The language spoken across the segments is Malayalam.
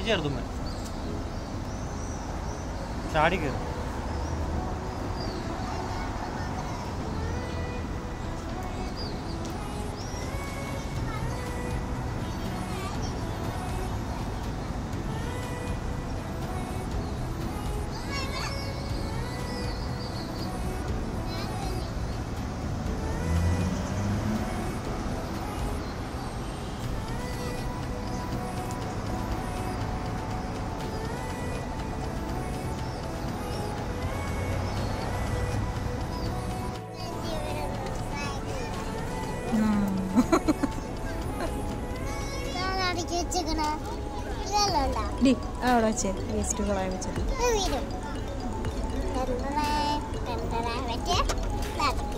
ഈ ചെറുതുമ്മ ചാടി കയറി അടിച്ചു വെച്ചേക്കണ ഇതെല്ലാം ഉണ്ടാ ഡി അവിടെ വെച്ചേ വേസ്റ്റ് കളയാൻ വെച്ചത് ഇത് വീടും രണ്ടര രണ്ടര വെച്ച് ഇതാക്കി.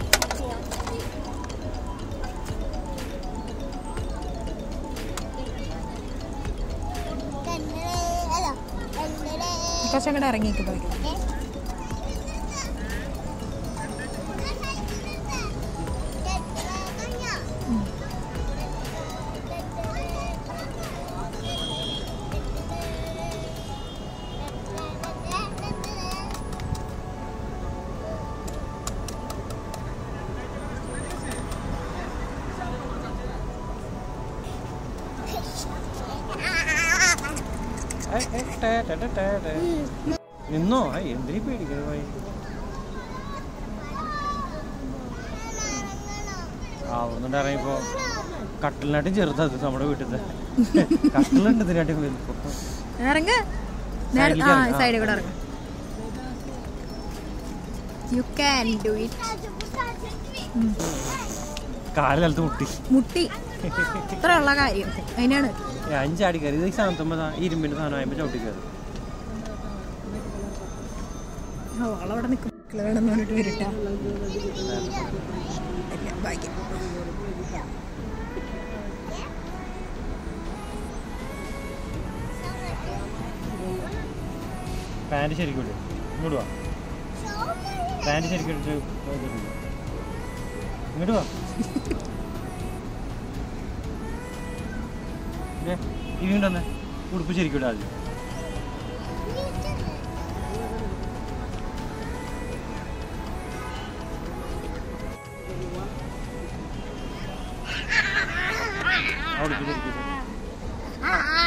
രണ്ടര അല്ല രണ്ടര കുറച്ചങ്ങോട്ട് ഇറങ്ങിക്ക് പോയി ഏയ്, ഏയ്, ടേ, ടേ, ടേ, ടേ, ടേ. നിന്നോ ഐ എന്തിനീ പേടിക്കുന്നത് ഭായി ആ ഒന്നുകൊണ്ട് ഇറങ്ങിയപ്പോ കട്ടിലിനാട്ടും ചെറുതത് നമ്മുടെ വീട്ടിലത്തെ കട്ടിലുണ്ട് ഇതിനാട്ടും വലുപ്പം ഇറങ്ങ സൈഡിലേക്ക് ആ ഇറങ്ങ്. ആ. സൈഡിൽ കൂടെ ഇറങ്ങ യു ക്യാൻ ഡു ഇറ്റ് കാല് നിലത്ത് മുട്ടി മുട്ടി ഇത്ര ഉള്ള കാര്യം അതിനാണ് ഏ, അഞ്ചാടി കയറി ഇത് ഈ സാധനത്തുമ്പോ ദാ ഇരുമ്പിന്റെ സാധനം ആയപ്പോ ചവിട്ടി കയറി അവളവിടെ നിൽക്കും വേണമെന്ന് പറഞ്ഞിട്ട് വരട്ടാ ഭാഗ്യം പാന്റ് ശരിക്കും ഇട്. ഇങ്ങോട്ട് വാ പാന്റ് ശരിക്കും ഇട്ടിട്ട് ഇങ്ങോട്ട് വാ. ഇങ്ങോട്ട് വാ ദേ, ഇങ്ങോട്ട് വന്നേ ഉടുപ്പ് ശരിക്കും ഇടാ ആദ്യം ആ ഉടുപ്പ് ശരിക്കും ഇട്. ആ